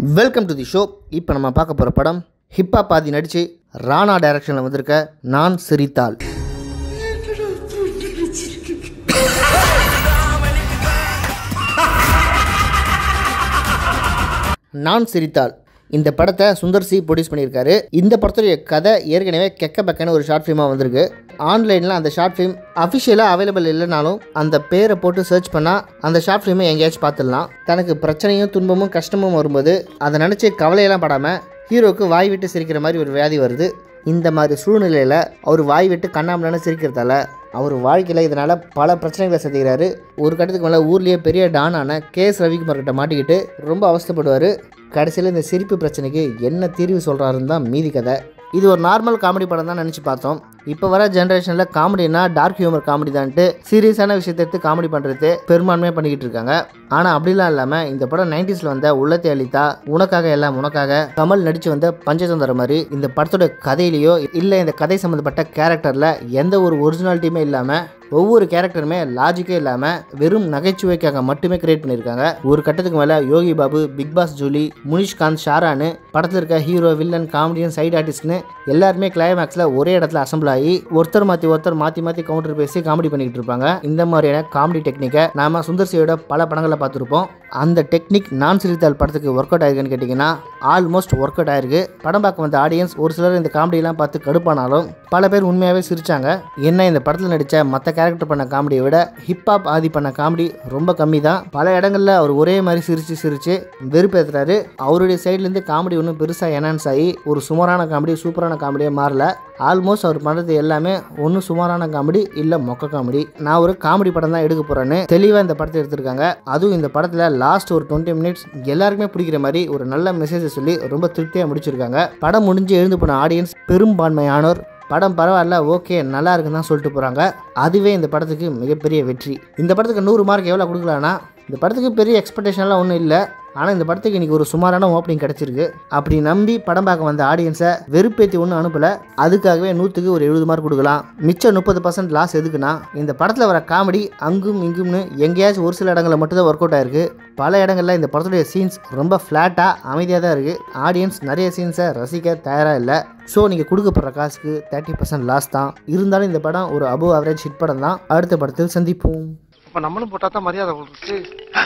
welcome to the show இப்போ நம்ம பார்க்க போகிற படம் ஹிப்பா பாதி நடித்து ராணா டைரக்ஷனில் வந்திருக்க நான் சிரித்தாள் நான் சிரித்தாள் இந்த படத்தை சுந்தர் சி ப்ரொடியூஸ் பண்ணியிருக்காரு இந்த படத்துடைய கதை ஏற்கனவே கெக்க பக்கன்னு ஒரு ஷார்ட் ஃபிலிமாக வந்திருக்கு ஆன்லைனில் அந்த ஷார்ட் ஃபிலிம் அஃபிஷியலாக அவைலபிள் இல்லைனாலும் அந்த பேரை போட்டு சர்ச் பண்ணால் அந்த ஷார்ட் ஃபிலிமை எங்கேயாச்சும் பார்த்துடலாம் தனக்கு பிரச்சனையும் துன்பமும் கஷ்டமும் வரும்போது அதை நினச்சி கவலையெல்லாம் படாமல் ஹீரோவுக்கு வாய் விட்டு சிரிக்கிற மாதிரி ஒரு வியாதி வருது இந்த மாதிரி சூழ்நிலையில் அவர் வாய் விட்டு கண்ணாமலான சிரிக்கிறதால அவர் வாழ்க்கையில் இதனால் பல பிரச்சனைகளை சந்திக்கிறாரு ஒரு கட்டத்துக்கு மேலே ஊர்லேயே பெரிய டானான கே எஸ் ரவிக்குமார் கிட்ட மாட்டிக்கிட்டு ரொம்ப அவஸ்தைப்படுவார் கடைசியில் இந்த சிரிப்பு பிரச்சனைக்கு என்ன தீர்வு சொல்கிறாருன்னு தான் மீதி கதை இது ஒரு நார்மல் காமெடி படம் தான் நினச்சி பார்த்தோம் இப்போ வர ஜென்ரேஷனில் காமெடினா டார்க் ஹியூமர் காமெடி தான்ட்டு சீரியஸான விஷயத்தை எடுத்து காமெடி பண்ணுறது பெரும்பான்மையாக பண்ணிக்கிட்டு இருக்காங்க ஆனால் அப்படிலாம் இல்லாமல் இந்த படம் நைன்டிஸில் வந்த உள்ளத்தை அளித்தா உனக்காக எல்லாம் உனக்காக கமல் நடித்து வந்த பஞ்சதந்திர மாதிரி இந்த படத்தோட கதையிலையோ இல்லை இந்த கதை சம்மந்தப்பட்ட கேரக்டரில் எந்த ஒரு ஒரிஜினாலிட்டியுமே இல்லாமல் ஒவ்வொரு கேரக்டருமே லாஜிக்கே இல்லாமல் வெறும் நகைச்சுவைக்காக மட்டுமே கிரியேட் பண்ணியிருக்காங்க ஒரு கட்டத்துக்கு மேலே யோகி பாபு பிக் பாஸ் ஜூலி முனிஷ்காந்த் ஷாரானு படத்தில் இருக்க ஹீரோ வில்லன் காமெடியன் சைடு ஆர்டிஸ்ட்னு எல்லாருமே கிளைமேக்ஸில் ஒரே இடத்துல அசம்பிள் ஆகி ஒருத்தர் மாற்றி ஒருத்தர் மாற்றி மாற்றி கவுண்டர் பேசி காமெடி பண்ணிக்கிட்டு இருப்பாங்க இந்த மாதிரியான காமெடி டெக்னிக்கை நாம சுந்தர் சியோட பல படங்களை பார்த்துருப்போம் அந்த டெக்னிக் நான் சிரித்தால் படத்துக்கு ஒர்க் அவுட் ஆயிருக்குன்னு கேட்டிங்கன்னா ஆல்மோஸ்ட் ஒர்க் அவுட் ஆயிருக்கு படம் பார்க்க வந்த ஆடியன்ஸ் ஒரு சிலர் இந்த காமெடியெல்லாம் பார்த்து கடுப்பானாலும் பல பேர் உண்மையாகவே சிரிச்சாங்க என்ன இந்த படத்தில் நடித்த மற்ற கேரக்டர் பண்ண காமெடியை விட ஹிப்ஹாப் ஆதி பண்ண காமெடி ரொம்ப கம்மி தான் பல இடங்களில் அவர் ஒரே மாதிரி சிரித்து சிரித்து வெறுப்பேற்றுறாரு அவருடைய சைட்லேருந்து காமெடி ஒன்றும் பெருசாக என்ஹான்ஸ் ஆகி ஒரு சுமாரான காமெடி சூப்பரான காமெடியாக மாறல ஆல்மோஸ்ட் அவர் பண்ணுறது எல்லாமே ஒன்று சுமாரான காமெடி இல்லை மொக்க காமெடி நான் ஒரு காமெடி படம் தான் எடுக்க போகிறேன்னு தெளிவாக இந்த படத்தை எடுத்திருக்காங்க அதுவும் இந்த படத்தில் லாஸ்ட் ஒரு டுவெண்ட்டி மினிட்ஸ் எல்லாருக்குமே பிடிக்கிற மாதிரி ஒரு நல்ல மெசேஜை சொல்லி ரொம்ப திருப்தியாக முடிச்சிருக்காங்க படம் முடிஞ்சு எழுந்து போன ஆடியன்ஸ் பெரும்பான்மையானோர் படம் பரவாயில்ல ஓகே நல்லா இருக்குன்னு தான் சொல்லிட்டு போகிறாங்க அதுவே இந்த படத்துக்கு மிகப்பெரிய வெற்றி இந்த படத்துக்கு நூறு மார்க் எவ்வளோ கொடுக்கலான்னா இந்த படத்துக்கு பெரிய எக்ஸ்பெக்டேஷன்லாம் ஒன்றும் இல்லை ஆனால் இந்த படத்துக்கு இன்றைக்கி ஒரு சுமாரான ஓப்பனிங் கிடச்சிருக்கு அப்படி நம்பி படம் பார்க்க வந்த ஆடியன்ஸை வெறுப்பேற்றி ஒன்றும் அனுப்பலை அதுக்காகவே நூற்றுக்கு ஒரு எழுபது மார்க் கொடுக்கலாம் மிச்சம் முப்பது பர்சன்ட் லாஸ் எதுக்குன்னா இந்த படத்தில் வர காமெடி அங்கும் இங்கும்னு எங்கேயாச்சும் ஒரு சில இடங்களில் மட்டும் தான் ஒர்க் அவுட் ஆயிருக்கு பல இடங்களில் இந்த படத்துடைய சீன்ஸ் ரொம்ப ஃப்ளாட்டாக அமைதியாக தான் இருக்குது ஆடியன்ஸ் நிறைய சீன்ஸை ரசிக்க தயாராக இல்லை ஸோ நீங்கள் கொடுக்கப்படுற காசுக்கு தேர்ட்டி பர்சன்ட் லாஸ் தான் இருந்தாலும் இந்த படம் ஒரு அபோவ் ஆவரேஜ் ஹிட் படம் தான் அடுத்த படத்தில் சந்திப்போம் அப்ப நம்மளும் போட்டா தான் மரியாதை கொடுத்து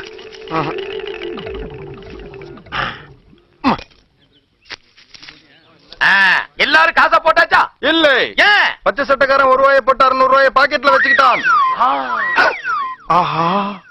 எல்லாரும் காசா போட்டாச்சா இல்லை ஏன் பச்சை சட்டக்காரன் ஒரு ரூபாயை போட்டு அறுநூறு ரூபாயை பாக்கெட்ல வச்சுக்கிட்டான் ஆஹா